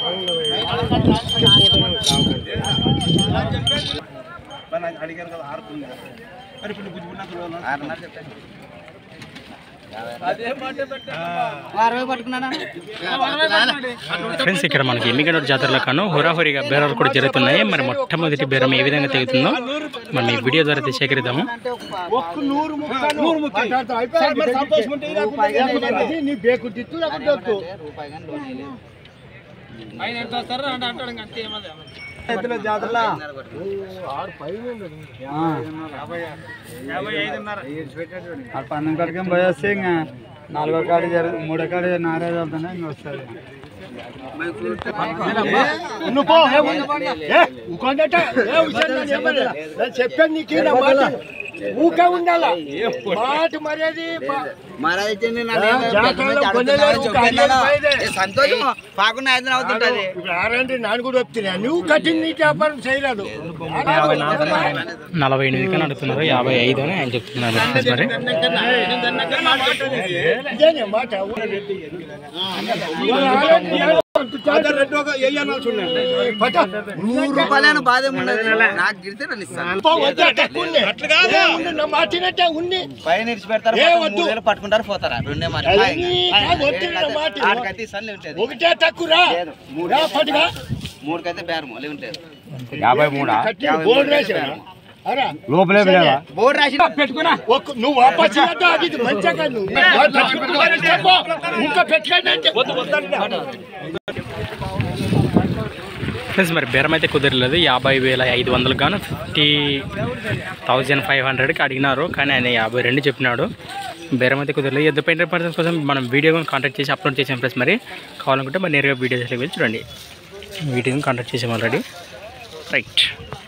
అడిగారు కదా ఆరు మరి ఇప్పుడు గుజ్జుకున్నా ఆరున్నర చెప్పండి ఫ్రెండ్స్ ఇక్కడ మనకి ఎమ్మిగనూరు జాతరలో కాను హోరాహోరీగా బేరాలు కూడా జరుగుతున్నాయి మరి మొట్టమొదటి బేరం ఏ విధంగా తెగుతుందో మనం ఈ వీడియో ద్వారా అయితే సేకరిద్దాము ఒక్క నూరు ముక్క నూరు ముక్క సంతోషం ఉంటే ఇది లేకపోతే నీ బేకు తిట్టు లేకపోతే వద్దు. ఎద్దుల జాతరలా పన్నెండు కాడికి పోయేస్తే ఇంకా నాలుగో కాడి జరుగు మూడో కాడి నారాజు వెళ్తానే ఇంకా వస్తుంది నువ్వు పో, ఏ ఉంది? ఏ, ఊరుకోండట. ఏ విషయం నేను చెప్పను. నేను చెప్పాను నీకు నా మాట ఊకే ఉండాల మాట మర్యాది జాతరలో కొనేలేరు, ఊకే అన్నేళ్ళు పోయేదే. సంతోషం పాకుండా ఐదు అవుతుంటది ఇప్పుడు ఆరంటే నాన్న కూడా చెప్తున్నా నువ్వు కట్టిన నీ వ్యాపారం చేయరాదు నలభై ఎనిమిది కన్నా అడుగుతున్నారు యాభై ఐదు అని ఆయన చెప్తున్నారు ఫ్రెండ్స్ మరి ఇదేనే మాట పట్ట. నూరు రూపాయలు బాధ ఉండదు నాకు గిడితే నన్ను ఇస్తాను పో, వద్దు, తక్కువ ఉంది. ఏ ఉంది, నా మాట వినట్టే ఉంది పైన ఇడిచి పెడతారు ఏ పక్కన వద్దు. మూడు వేలు పట్టుకుంటారు పోతారా రెండే మరి అది కాదు, వద్దు నా మాట. ఆడికైతే ఇస్తాను ఉంటుంది ఒకటే తక్కువ రా రా, పట్టుగా మూడుకైతే బేరం ఉంటుంది యాభై మూడా బోర్డు రాసా అరా లోపలే బోర్డు రాసి పెట్టుకున్నా ఒక్క నువ్వు వాపస్ ఇవ్వద్దు, అది ఇది మంచిగా కాదు నువ్వు. పెట్టుకున్నావని చెప్పు. ఇంకా పెట్టుకోండి అంటే ఫ్రెండ్స్ మరి బేరం అయితే కుదరలేదు యాభై వేల ఐదు వందలు గాను ఫిఫ్టీ థౌజండ్ ఫైవ్ హండ్రెడ్కి అడిగినారు కానీ ఆయన యాభై రెండు చెప్పినాడు బేరం అయితే కుదరలేదు ఎద్దు పెయింటర్ పర్సన్స్ కోసం మనం వీడియో కాంటాక్ట్ చేసి అప్లోడ్ చేసాం ఫ్రెండ్స్ మరి కావాలనుకుంటే మరి నేరుగా వీడియోస్లోకి వెళ్ళి చూడండి వీడియోని కాంటాక్ట్ చేసాం ఆల్రెడీ రైట్